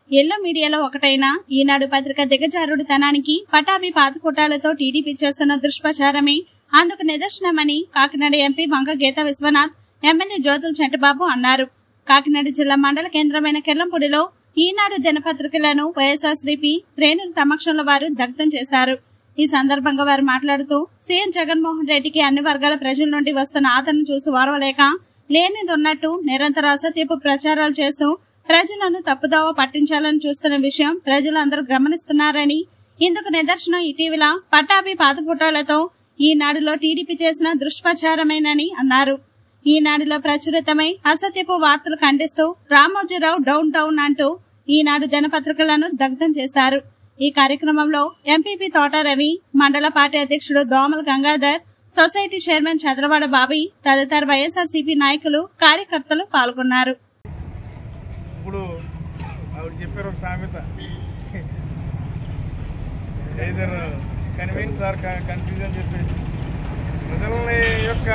yellow మీడియాలో ఒకటైన ఈనాడు పత్రిక దిగజారుడుతనానికి పటాభి పాతకుటాలతో టీడీపీ చేస్తున్న దుష్ప్రచారమే అందుకు నిదర్శనమని కాకినాడ ఎంపీ వంగ గీత విశ్వనాథ్ ఎమ్మెల్యే జ్యోతుల చెంటబాబు అన్నారు కాకినాడ జిల్లా మండల కేంద్రమైన కెల్లంపూడిలో ఈనాడు దినపత్రికలను వైఎస్ఆర్సీపీ శ్రేణుల సమక్షంలో వారు దగ్ధం చేశారు ఈ సందర్భంగా వారు మాట్లాడుతూ సీఎం జగన్మోహన్ రెడ్డికి అన్ని వర్గాల ప్రజల నుండి వస్తున్న ఆదరణ చూసి ఓర్వలేక లేనిదున్నట్టు నిరంతర అసత్యపు ప్రచారాలు చేస్తూ ప్రజలను తప్పుదోవ పట్టించాలని చూస్తున్న విషయం ప్రజలందరూ గమనిస్తున్నారని ఇందుకు నిదర్శనం ఇటీవల పట్టాభి పాతపుటాలతో ఈనాడులో టీడీపీ చేసిన దుష్ప్రచారమేనని అన్నారు ఈనాడులో ప్రచురితమై అసత్యపు వార్తలు ఖండిస్తూ రామోజీరావు డౌన్ డౌన్ అంటూ ఈనాడు దినపత్రికలను దగ్ధం చేశారు ఈ కార్యక్రమంలో ఎంపీపీ తోట రవి మండల పార్టీ అధ్యక్షుడు దోమల గంగాధర్ సొసైటీ చైర్మన్ చంద్రవాడ బాబి తదితర వైఎస్ఆర్సీపీ నాయకులు కార్యకర్తలు పాల్గొన్నారు ఇప్పుడు ఆవిడ చెప్పారు ఒక సామెత ఐదర్ కన్విన్స్ ఆర్ కన్ఫ్యూజన్ చెప్పేసి ప్రజలని యొక్క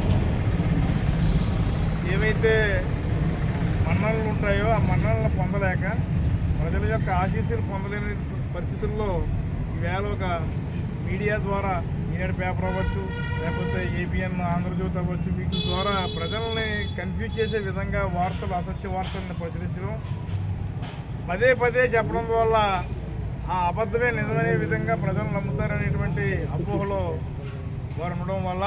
ఏవైతే మన్ననలు ఉంటాయో ఆ మన్ననలు పొందలేక ప్రజల యొక్క ఆశీస్సులు పొందలేని పరిస్థితుల్లో ఈవేళ ఒక మీడియా ద్వారా ఈనాడు పేపర్ అవ్వచ్చు లేకపోతే ఏబిఎన్ ఆంధ్రజ్యోతి అవ్వచ్చు వీటి ద్వారా ప్రజల్ని కన్ఫ్యూజ్ చేసే విధంగా వార్తలు అసత్య వార్తలను ప్రచురించడం పదే పదే చెప్పడం వల్ల ఆ అబద్ధమే నిజమనే విధంగా ప్రజలు నమ్ముతారనేటువంటి అపోహలో వారు ఉండడం వల్ల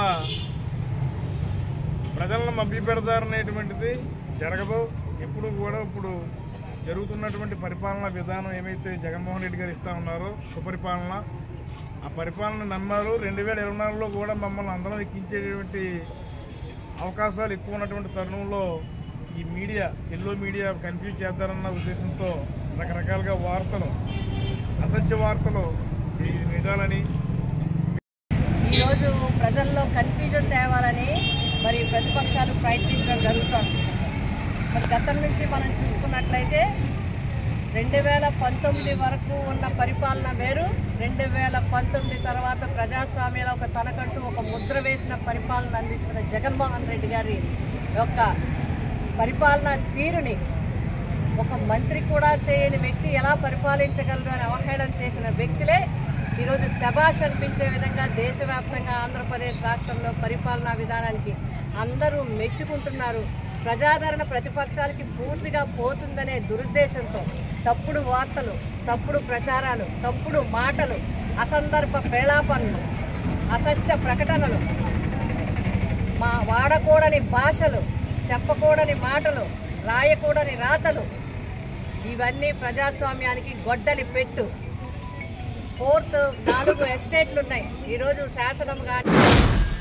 ప్రజలను మభ్యపెడతారనేటువంటిది జరగదు ఎప్పుడు కూడా ఇప్పుడు జరుగుతున్నటువంటి పరిపాలనా విధానం ఏమైతే జగన్మోహన్ రెడ్డి గారు ఇస్తా ఉన్నారో సుపరిపాలన ఆ పరిపాలన నమ్మారు రెండు వేల ఇరవై నాలుగులో కూడా మమ్మల్ని అందరం ఎక్కించేటువంటి అవకాశాలు ఎక్కువ ఉన్నటువంటి తరుణంలో ఈ మీడియా ఎల్లో మీడియా కన్ఫ్యూజ్ చేద్దారన్న ఉద్దేశంతో రకరకాలుగా వార్తలు అసత్య వార్తలు ఇది నిజాలని ఈరోజు ప్రజల్లో కన్ఫ్యూజన్ తేవాలని మరి ప్రతిపక్షాలు ప్రయత్నించడం జరుగుతుంది మరి గతం నుంచి మనం చూసుకున్నట్లయితే రెండు వేల పంతొమ్మిది వరకు ఉన్న పరిపాలన వేరు రెండు వేల పంతొమ్మిది తర్వాత ప్రజాస్వామ్యంలో ఒక తనకంటూ ఒక ముద్ర వేసిన పరిపాలన అందిస్తున్న జగన్మోహన్ రెడ్డి గారి యొక్క పరిపాలన తీరుని ఒక మంత్రి కూడా చేయని వ్యక్తి ఎలా పరిపాలించగలరు అని అవహేళన చేసిన వ్యక్తులే ఈరోజు శబాష్ అనిపించే విధంగా దేశవ్యాప్తంగా ఆంధ్రప్రదేశ్ రాష్ట్రంలో పరిపాలనా విధానానికి అందరూ మెచ్చుకుంటున్నారు ప్రజాదరణ ప్రతిపక్షాలకి పూర్తిగా పోతుందనే దురుద్దేశంతో తప్పుడు వార్తలు తప్పుడు ప్రచారాలు తప్పుడు మాటలు అసందర్భ ప్రేలాపనలు అసత్య ప్రకటనలు మా వాడకూడని భాషలు చెప్పకూడని మాటలు రాయకూడని రాతలు ఇవన్నీ ప్రజాస్వామ్యానికి గొడ్డలి పెట్టు ఫోర్త్ నాలుగు ఎస్టేట్లు ఉన్నాయి ఈరోజు శాసనం కానీ